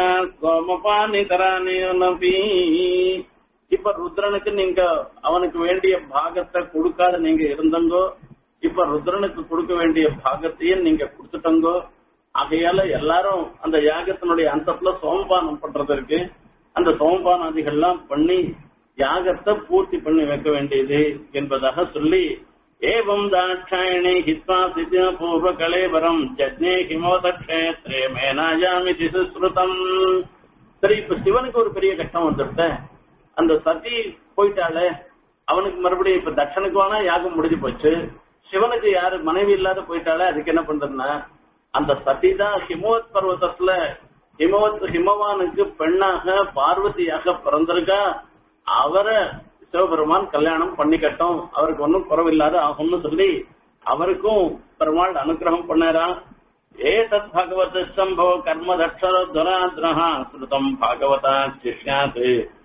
சோமபானிதரானபி இப்ப ருத்ரனுக்கு நீங்க அவனுக்கு வேண்டிய பாகத்தை கொடுக்காத நீங்க இருந்தங்கோ இப்ப ருத்ரனுக்கு கொடுக்க வேண்டிய பாகத்தையும் நீங்க கொடுத்துட்டங்கோ ஆகையால எல்லாரும் அந்த யாகத்தினுடைய அந்தத்துல சோமபானம் பண்றதற்கு அந்த சோமபானாதிகள்லாம் பண்ணி யாகத்தை பூர்த்தி பண்ணி வைக்க வேண்டியது என்பதாக சொல்லி ஏவம் தாட்சாயணி ஹித்வா சித்திய பூர்வ கலேபரம் ஜக்னே ஹிமோத கஷேத்ரே மேனாயாமி சுஸ்ருதம் சரி இப்ப சிவனுக்கு ஒரு பெரிய கஷ்டம் வந்துருத்த அந்த சதி போயிட்டாலே அவனுக்கு மறுபடியும் இப்ப தட்சனுக்கு வேணா யாகம் முடிஞ்சு போச்சு சிவனுக்கு யாரு மனைவி இல்லாத போயிட்டாலே அதுக்கு என்ன பண்றதுன்னா அந்த சதிதான் ஹிமவத் பர்வதத்துல ஹிமவத் ஹிமவானுக்கு பெண்ணாக பார்வதியாக பிறந்திருக்கா அவரை சிவபெருமான் கல்யாணம் பண்ணிக்கட்டும் அவருக்கு ஒன்றும் குறவில்லாத ஆகும்னு சொல்லி அவருக்கும் பெருமாள் அனுகிரகம் பண்ணாரா ஏதத் பகவத் சம்போ கர்ம தட்சரத்வராத்ரஹா ஸ்ருதம் பாகவதா சிஷ்யாத்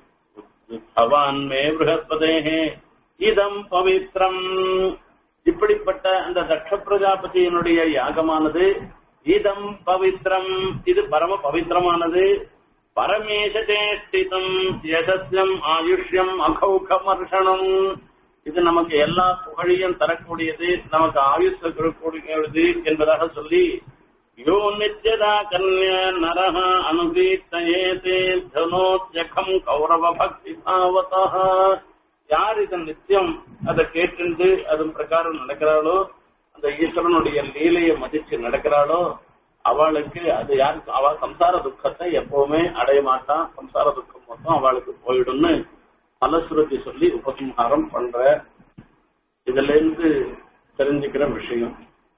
பவான் மே பிருகஸ்பதேஹே இதம் பவித்ரம் இப்படிப்பட்ட அந்த தட்ச பிரஜாபதியினுடைய யாகமானது இதம் பவித்ரம் இது பரம பவித்திரமானது பரமேசதே ஸ்திதம் யசஸ்யம் ஆயுஷ்யம் அகௌகமர்ஷனம் இது நமக்கு எல்லா புகழையும் தரக்கூடியது நமக்கு ஆயுஷ் கொடுக்கக்கூடியது என்பதாக சொல்லி யோ நித்யதா கன்ய நரஹ அனுகீர்த்தயேதே தனோத்யகம் கௌரவ பக்தி பாவதா யார் இதன் நித்தியம் அதை கேட்டு அதன் பிரகாரம் நடக்கிறாளோ அந்த ஈஸ்வரனுடைய லீலையை மதிச்சு நடக்கிறாளோ அவளுக்கு அது யாருக்கு அவ சம்சார துக்கத்தை எப்பவுமே அடைய மாட்டான் சம்சார துக்கம் மொத்தம் அவளுக்கு போயிடும்னு மலசுருதி சொல்லி உபசம்ஹாரம் பண்ற இதுல இருந்து தெரிஞ்சுக்கிற விஷயம்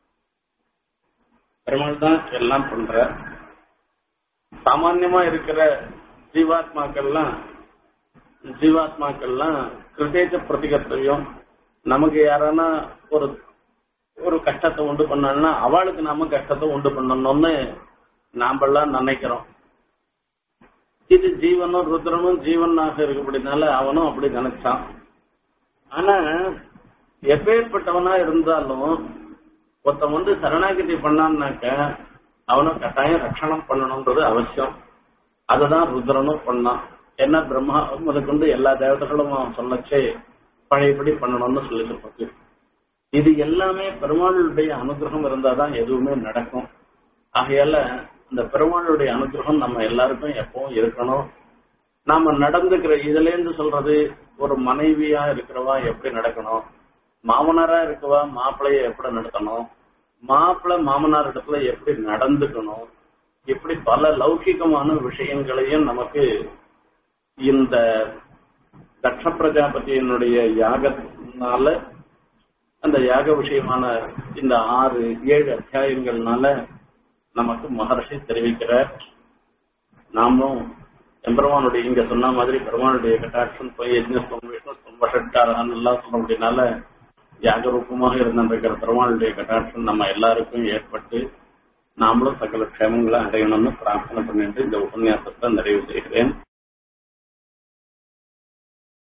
பெருமாள் தான் எல்லாம் பண்ற சாமான்யமா இருக்கிற ஜீவாத்மாக்கள்லாம் ஜீவாத்மாக்கள்லாம் கிருதேஜ பிரதிகர்த்தவியம் நமக்கு யாரானா ஒரு ஒரு கஷ்டத்தை உண்டு பண்ணாங்கன்னா அவளுக்கு நாம கஷ்டத்தை உண்டு பண்ணணும்னு நாமெல்லாம் நினைக்கிறோம் இது ஜீவனும் ருத்ரனும் ஜீவனாக இருக்கக்கூடியனால அவனும் அப்படி நினைச்சான் ஆனா எப்பேற்பட்டவனா இருந்தாலும் ஒருத்தன் வந்து சரணாகதி பண்ணான்னாக்க அவனும் கட்டாயம் ரட்சணம் பண்ணணும்ன்றது அவசியம் அதுதான் ருத்ரனும் பண்ணான் என்ன பிரம்மா முதற்கொண்டு எல்லா தேவதைகளும் அவன் சொல்லச்சே பழையபடி பண்ணணும்னு சொல்லிட்டு இது எல்லாமே பெருமாளுடைய அனுகிரகம் இருந்தாதான் எதுவுமே நடக்கும் ஆகையால இந்த பெருமாளுடைய அனுகிரகம் நம்ம எல்லாருக்கும் எப்பவும் இருக்கணும் நாம நடந்துக்கிற இதுல இருந்து சொல்றது ஒரு மனைவியா இருக்கிறவா எப்படி நடக்கணும் மாமனாரா இருக்கவா மாப்பிள்ளைய எப்படி நடத்தணும் மாப்பிள்ளை மாமனார் இடத்துல எப்படி நடந்துக்கணும் இப்படி பல லௌகிகமான விஷயங்களையும் நமக்கு இந்த தட்ச பிரஜாபதியினுடைய யாகத்தினால அந்த யாக விஷயமான இந்த ஆறு ஏழு அத்தியாயங்கள்னால நமக்கு மகர்ஷி தெரிவிக்கிறார் நாமும் எம்பெருமானுடைய இங்க சொன்ன மாதிரி பெருமானுடைய கட்டாட்சம் போய் யஜ்னஸ்தம் விஷ்ணுஸ்தம் வஷட்காரன் எல்லாம் சொல்ல முடியனால யாக ரூபமாக இருந்திருக்கிற பெருமானுடைய கட்டாட்சம் நம்ம எல்லாருக்கும் ஏற்பட்டு நாமளும் சகல க்ஷேமங்களை அடையணும்னு பிரார்த்தனை பண்ணிட்டு இந்த உபன்யாசத்தை நிறைவு செய்கிறேன்